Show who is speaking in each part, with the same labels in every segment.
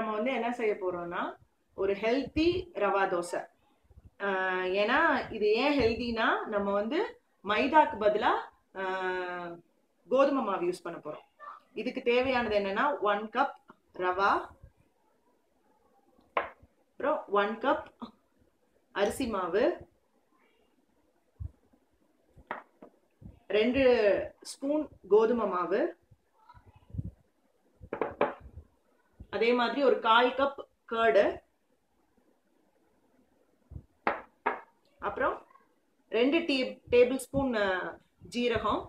Speaker 1: நம்ம வந்து என்ன செய்ய போறோம்னா ஒரு ஹெல்த்தி ரவா தோசை ஆஹ் ஏன்னா இது ஏன் ஹெல்தினா நம்ம வந்து மைதாக்கு பதிலா ஆஹ் கோதுமை மாவு யூஸ் பண்ண போறோம் இதுக்கு தேவையானது என்னன்னா ஒன் கப் ரவா அப்புறம் ஒன் கப் அரிசி மாவு ரெண்டு ஸ்பூன் கோதுமை மாவு அதே மாதிரி ஒரு கால் கப் கேர்டு அப்புறம் ரெண்டு டீ டேபிள் ஸ்பூன் ஜீரகம்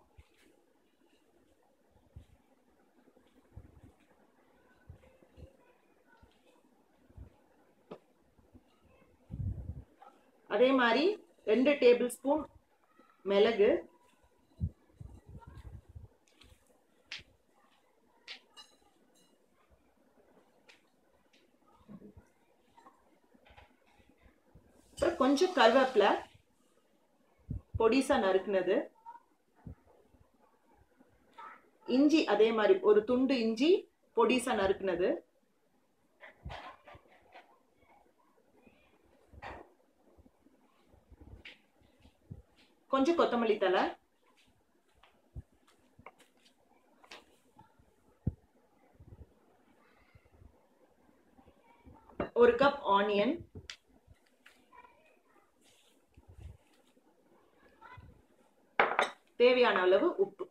Speaker 1: அதே மாதிரி ரெண்டு டேபிள் ஸ்பூன் மிளகு அப்புறம் கொஞ்சம் கருவேப்பிலை பொடிசா நறுக்குனது இஞ்சி அதே மாதிரி ஒரு துண்டு இஞ்சி பொடிசா நறுக்குனது கொஞ்சம் கொத்தமல்லி தலை ஒரு கப் ஆனியன் தேவையான அளவு உப்பு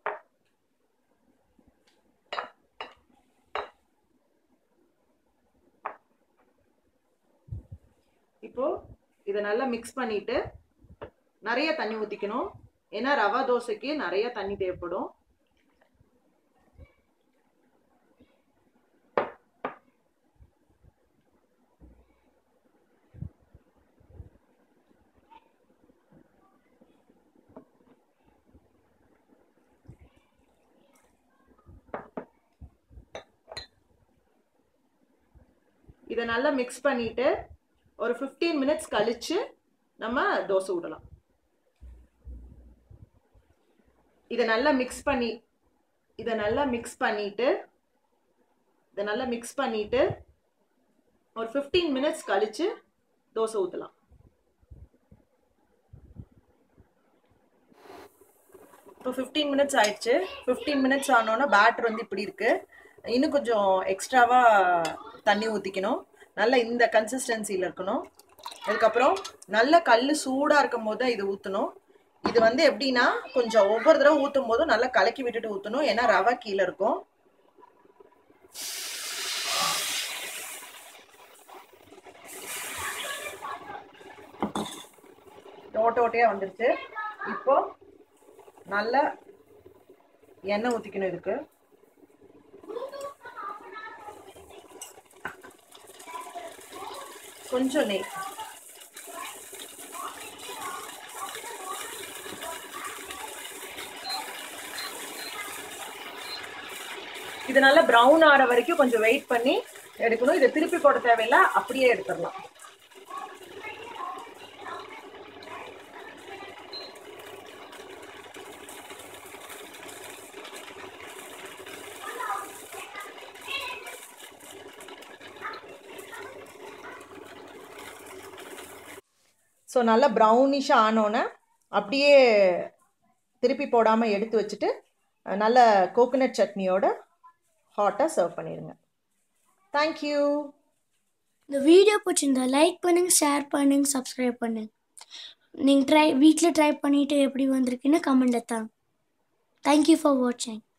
Speaker 1: இப்போ இதை நல்லா மிக்ஸ் பண்ணிட்டு நிறைய தண்ணி ஊத்திக்கணும் ஏன்னா ரவா தோசைக்கு நிறைய தண்ணி தேவைப்படும் இதை நல்லா மிக்ஸ் பண்ணிட்டு ஒரு 15 மினிட்ஸ் கழிச்சு நம்ம தோசை விடலாம் இதை நல்லா மிக்ஸ் பண்ணி இதை நல்லா மிக்ஸ் பண்ணிட்டு இதை நல்லா மிக்ஸ் பண்ணிட்டு ஒரு 15 மினிட்ஸ் கழிச்சு தோசை ஊற்றலாம் இப்போ ஃபிஃப்டீன் மினிட்ஸ் ஆயிடுச்சு ஃபிஃப்டீன் மினிட்ஸ் ஆனோன்னா பேட்டர் வந்து இப்படி இருக்கு இன்னும் கொஞ்சம் எக்ஸ்ட்ராவா தண்ணி ஊற்றிக்கணும் நல்ல இந்த கன்சிஸ்டன்சியில் இருக்கணும் அதுக்கப்புறம் நல்ல கல் சூடாக இருக்கும் போது தான் இது ஊற்றணும் இது வந்து எப்படின்னா கொஞ்சம் ஒவ்வொரு தடவை ஊற்றும் போதும் நல்லா கலக்கி விட்டுட்டு ஊற்றணும் ஏன்னா ரவை கீழே இருக்கும் ஓட்ட ஓட்டையா வந்துருச்சு இப்போ நல்லா எண்ணெய் ஊற்றிக்கணும் இதுக்கு கொஞ்சம் நெய் இது நல்லா ப்ரௌன் ஆற வரைக்கும் கொஞ்சம் வெயிட் பண்ணி எடுக்கணும் இதை திருப்பி போட தேவையில்ல அப்படியே எடுத்துடலாம் ஸோ நல்லா ப்ரௌனிஷாக ஆனோன்னே அப்படியே திருப்பி போடாமல் எடுத்து வச்சுட்டு அஹ், நல்ல கோகனட் சட்னியோட ஹாட்டாக சர்வ் பண்ணிடுங்க தேங்க்யூ
Speaker 2: இந்த வீடியோ பிடிச்சிருந்தா லைக் பண்ணுங்க ஷேர் பண்ணுங்க சப்ஸ்கிரைப் பண்ணுங்க நீங்கள் ட்ரை வீட்டில் ட்ரை பண்ணிவிட்டு எப்படி வந்திருக்குன்னு கமெண்ட்டில் தாங்க தேங்க்யூ ஃபார் வாட்சிங்